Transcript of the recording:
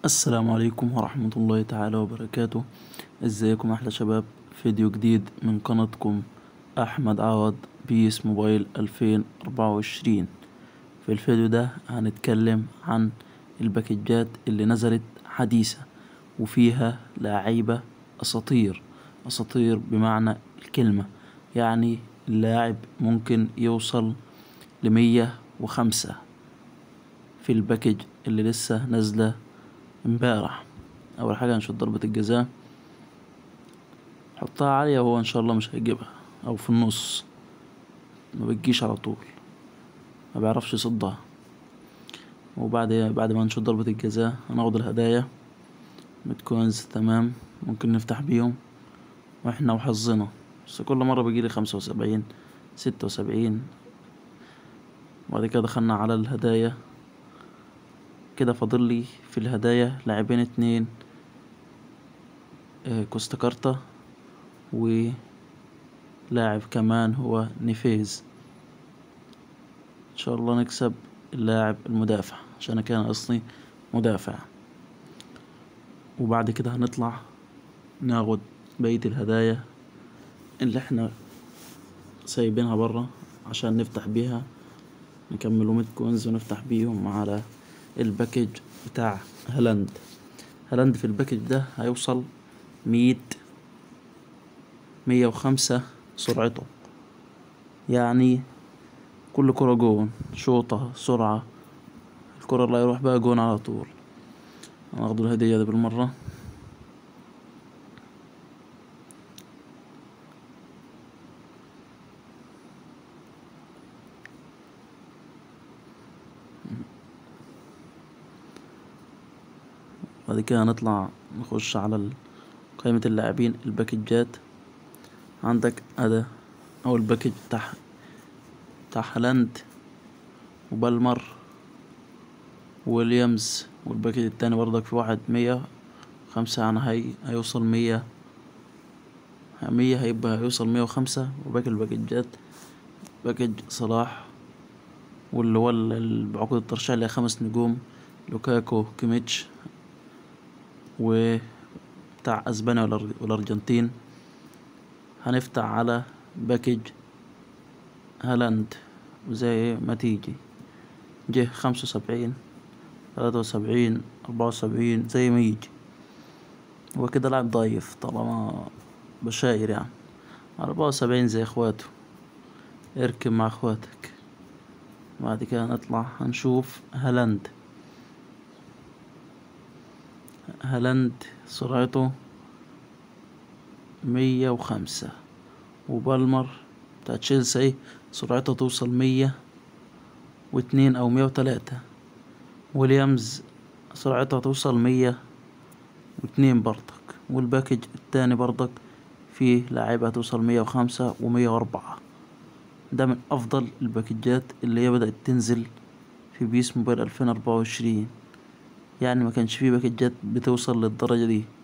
السلام عليكم ورحمة الله تعالى وبركاته ازيكم احلى شباب فيديو جديد من قناتكم احمد عوض بيس موبايل الفين اربعة وعشرين في الفيديو ده هنتكلم عن الباكجات اللي نزلت حديثة وفيها لعيبة اساطير اساطير بمعنى الكلمة يعني اللاعب ممكن يوصل لمية وخمسة في الباكج اللي لسه نازلة امبارح اول حاجة هنشوف ضربة الجزاء حطها عالية وهو ان شاء الله مش هيجيبها او في النص ما بتجيش على طول ما بيعرفش يصدها وبعد بعد ما نشوف ضربة الجزاء هناخد الهدايا بتكوينز تمام ممكن نفتح بيهم واحنا وحظنا بس كل مرة بيجيلي خمسة وسبعين ستة وسبعين وبعد كده دخلنا على الهدايا كده فاضل لي في الهدايا لاعبين اتنين آه، كوستا كارتا ولاعب كمان هو نيفيز ان شاء الله نكسب اللاعب المدافع عشان أنا كان اصلي مدافع وبعد كده هنطلع ناخد بقية الهدايا اللي احنا سايبينها برا عشان نفتح بيها نكملوا ميت كوينز ونفتح بيهم على الباكج بتاع هالاند هالاند في الباكج ده هيوصل مية مية وخمسة سرعته يعني كل كرة جون شوطة سرعة الكرة اللي هيروح بقى جون على طول هناخدوا الهدية دي بالمرة بعد كده هنطلع نخش على ال- قائمة اللاعبين الباكجات عندك أدا أول باكج بتاع بتاع هالاند وبالمر ويليامز والباكج التاني برضك في واحد مية خمسة يعني هي هيوصل مية مية هيبقى هيوصل مية وخمسة وباقي الباكجات باكج صلاح واللي هو ال- ال- بعقود الترشيح اللي هي خمس نجوم لوكاكو كيميتش وبتاع اسبانيا والأر- والارجنتين هنفتح على باكج هالاند زي ما تيجي جه خمسة وسبعين تلاتة وسبعين أربعة وسبعين زي ما يجي هو كده لاعب ضعيف طالما بشاير يعني أربعة وسبعين زي اخواته اركب مع اخواتك بعد كده نطلع هنشوف هالاند هالاند سرعته مية وخمسة وبالمر بتاع تشيلسي سرعته توصل مية واتنين أو مية وتلاتة ويليامز سرعته توصل مية واتنين برضك والباكج التاني برضك فيه لاعيبة توصل مية وخمسة ومية وأربعة ده من أفضل الباكجات اللي هي بدأت تنزل في بيس موبايل ألفين أربعة وعشرين يعني ما كانش فيه باكجات بتوصل للدرجة دي